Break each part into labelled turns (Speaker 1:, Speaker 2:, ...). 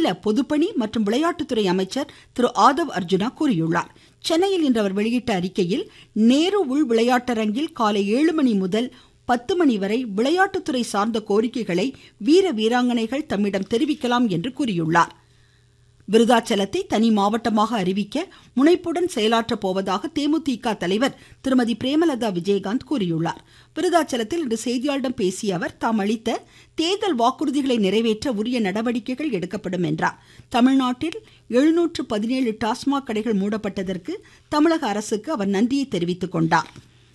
Speaker 1: மாநில பொதுப்பணி மற்றும் விளையாட்டுத்துறை அமைச்சர் திரு ஆதவ் அர்ஜுனா கூறியுள்ளார் சென்னையில் இன்று அவர் வெளியிட்ட அறிக்கையில் நேரு உள் விளையாட்டரங்கில் காலை ஏழு மணி முதல் பத்து மணி வரை விளையாட்டுத்துறை சார்ந்த கோரிக்கைகளை வீர வீராங்கனைகள் தம்மிடம் தெரிவிக்கலாம் என்று கூறியுள்ளார் விருதாச்சலத்தை தனி மாவட்டமாக அறிவிக்க முனைப்புடன் செயலாற்றப் போவதாக தேமுதிக தலைவர் திருமதி பிரேமலதா விஜயகாந்த் கூறியுள்ளார் விருதாச்சலத்தில் இன்று செய்தியாளர்களிடம் பேசிய அவர் தாம் அளித்த தேர்தல் வாக்குறுதிகளை நிறைவேற்ற உரிய நடவடிக்கைகள் எடுக்கப்படும் என்றார் தமிழ்நாட்டில் எழுநூற்று பதினேழு டாஸ்மாக் கடைகள் மூடப்பட்டதற்கு தமிழக அரசுக்கு அவர் நன்றியை தெரிவித்துக் கொண்டார்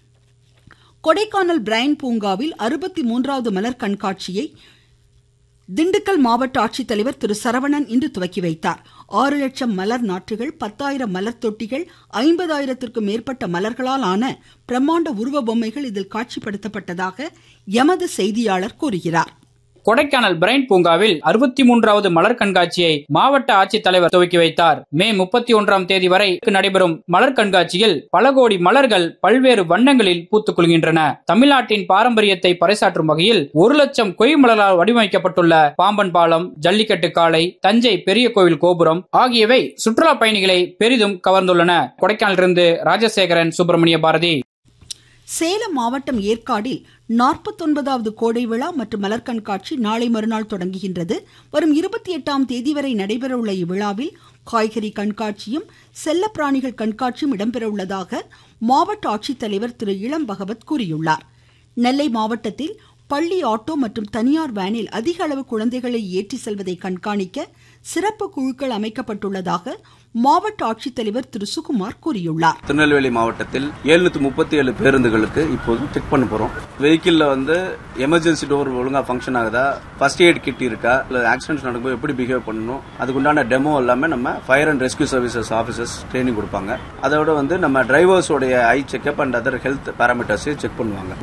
Speaker 1: கொடைக்கானல் பிரைன் பூங்காவில் அறுபத்தி மூன்றாவது மலர் கண்காட்சியை திண்டுக்கல் மாவட்ட ஆட்சித்தலைவர் திரு சரவணன் இன்று துவக்கி வைத்தார் ஆறு லட்சம் மலர் நாற்றுகள் பத்தாயிரம் மலர் தொட்டிகள் ஐம்பதாயிரத்திற்கும் மேற்பட்ட மலர்களால் ஆன பிரம்மாண்ட உருவ பொம்மைகள் இதில் காட்சிப்படுத்தப்பட்டதாக எமது செய்தியாளர் கூறுகிறார்
Speaker 2: கொடைக்கானல் பிரைன் பூங்காவில் அறுபத்தி மூன்றாவது மலர் கண்காட்சியை மாவட்ட ஆட்சித்தலைவர் துவக்கி வைத்தார் மே முப்பத்தி ஒன்றாம் தேதி வரை நடைபெறும் மலர் கண்காட்சியில் பல கோடி மலர்கள் பல்வேறு வண்ணங்களில் பூத்துக் கொள்கின்றன தமிழ்நாட்டின் பாரம்பரியத்தை பறைசாற்றும் வகையில் ஒரு லட்சம் கொய் மலரால் வடிவமைக்கப்பட்டுள்ள பாம்பன் பாலம் ஜல்லிக்கட்டு காளை தஞ்சை பெரிய கோவில் கோபுரம் ஆகியவை சுற்றுலா பயணிகளை பெரிதும் கவர்ந்துள்ளன கொடைக்கானலிருந்து ராஜசேகரன் சுப்பிரமணிய பாரதி
Speaker 1: சேலம் மாவட்டம் ஏற்காடில் நாற்பத்தொன்பதாவது கோடை விழா மற்றும் மலர் கண்காட்சி நாளை மறுநாள் தொடங்குகின்றது வரும் இருபத்தி எட்டாம் தேதி வரை நடைபெறவுள்ள இவ்விழாவில் காய்கறி கண்காட்சியும் செல்லப்பிராணிகள் கண்காட்சியும் இடம்பெறவுள்ளதாக மாவட்ட ஆட்சித்தலைவர் திரு இளம் பகவத் கூறியுள்ளார் நெல்லை மாவட்டத்தில் பள்ளி ஆட்டோ மற்றும் தனியார் வேனில் அதிக அளவு குழந்தைகளை ஏற்றி செல்வதை கண்காணிக்க சிறப்பு குழுக்கள் அமைக்கப்பட்டுள்ளதாக மாவட்ட ஆட்சித்தலைவர் திரு சுகுமார் கூறியுள்ளார்
Speaker 3: திருநெல்வேலி மாவட்டத்தில் எழுநூத்தி முப்பத்தி ஏழு பேருந்துகளுக்கு இப்போது செக் பண்ண போறோம் வெஹிக்கிள்ல வந்து எமர்ஜென்சி டோர் ஒழுங்கா ஃபங்க்ஷன் ஆகுதா ஃபர்ஸ்ட் எய்ட் கிட் இருக்கா இல்ல ஆக்சிடென்ட் நடக்கும்போது எப்படி பிஹேவ் பண்ணணும் அதுக்குண்டான டெமோ எல்லாமே நம்ம fire and rescue services officers training கொடுப்பாங்க அதோட வந்து நம்ம டிரைவர்ஸோடைய eye checkup and other health பேராமீட்டர்ஸையும் செக் பண்ணுவாங்க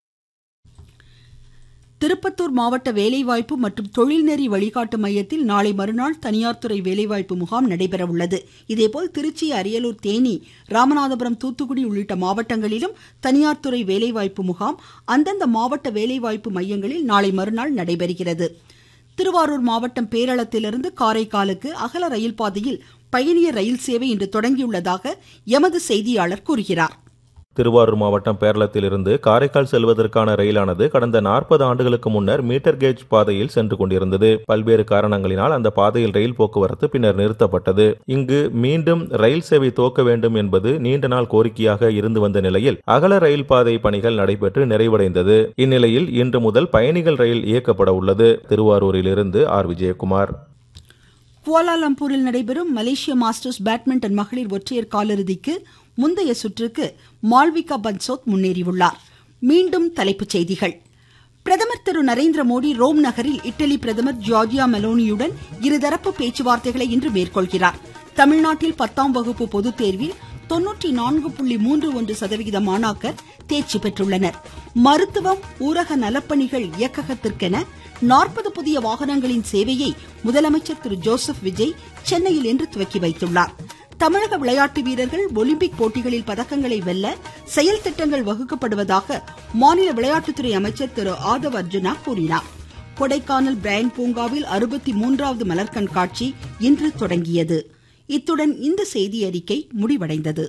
Speaker 1: திருப்பத்தூர் மாவட்ட வேலைவாய்ப்பு மற்றும் தொழில்நெறி வழிகாட்டு மையத்தில் நாளை மறுநாள் தனியார் துறை வேலைவாய்ப்பு முகாம் நடைபெற உள்ளது இதேபோல் திருச்சி அரியலூர் தேனி ராமநாதபுரம் தூத்துக்குடி உள்ளிட்ட மாவட்டங்களிலும் தனியார் துறை வேலைவாய்ப்பு முகாம் அந்தந்த மாவட்ட வேலைவாய்ப்பு மையங்களில் நாளை மறுநாள் நடைபெறுகிறது திருவாரூர் மாவட்டம் பேரளத்திலிருந்து காரைக்காலுக்கு அகல ரயில் பாதையில் பயணியர் ரயில் சேவை இன்று தொடங்கியுள்ளதாக எமது செய்தியாளர் கூறுகிறார்
Speaker 4: திருவாரூர் மாவட்டம் பேரளத்திலிருந்து காரைக்கால் செல்வதற்கான ரயிலானது கடந்த நாற்பது ஆண்டுகளுக்கு முன்னர் மீட்டர் கேஜ் பாதையில் சென்று கொண்டிருந்தது பல்வேறு காரணங்களினால் அந்த பாதையில் ரயில் போக்குவரத்து பின்னர் நிறுத்தப்பட்டது இங்கு மீண்டும் ரயில் சேவை துவக்க வேண்டும் என்பது நீண்ட நாள் கோரிக்கையாக இருந்து வந்த நிலையில் அகல ரயில் பாதை பணிகள் நடைபெற்று நிறைவடைந்தது இந்நிலையில் இன்று முதல் பயணிகள் ரயில் இயக்கப்பட உள்ளது திருவாரூரிலிருந்து ஆர் விஜயகுமார்
Speaker 1: குவாலாலம்பூரில் நடைபெறும் மலேசிய மாஸ்டர்ஸ் பேட்மிண்டன் மகளிர் ஒற்றையர் காலிறுதிக்கு முந்தைய சுற்றுக்கு மால்விகா பன்சோத் முன்னேறியுள்ளார் மீண்டும் தலைப்புச் செய்திகள் பிரதமர் திரு நரேந்திர மோடி ரோம் நகரில் இட்டலி பிரதமர் ஜார்ஜியா மெலோனியுடன் இருதரப்பு பேச்சுவார்த்தைகளை இன்று மேற்கொள்கிறார் தமிழ்நாட்டில் பத்தாம் வகுப்பு பொதுத் தேர்வில் தொன்னூற்றி நான்கு புள்ளி மூன்று ஒன்று சதவிகித மாணாக்கர் தேர்ச்சி பெற்றுள்ளனர் மருத்துவம் ஊரக நலப்பணிகள் இயக்ககத்திற்கென நாற்பது புதிய வாகனங்களின் சேவையை முதலமைச்சர் திரு ஜோசப் விஜய் சென்னையில் இன்று துவக்கி வைத்துள்ளார் தமிழக விளையாட்டு வீரர்கள் ஒலிம்பிக் போட்டிகளில் பதக்கங்களை வெல்ல செயல் திட்டங்கள் வகுக்கப்படுவதாக மாநில விளையாட்டுத்துறை அமைச்சர் திரு ஆதவ் அர்ஜுனா கூறினார் கொடைக்கானல் பிரைன் பூங்காவில் அறுபத்தி மூன்றாவது மலர் கண்காட்சி இன்று தொடங்கியது இத்துடன் இந்த செய்தி அறிக்கை முடிவடைந்தது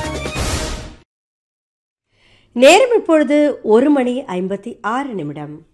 Speaker 5: நேரம் இப்பொழுது ஒரு மணி ஐம்பத்தி ஆறு நிமிடம்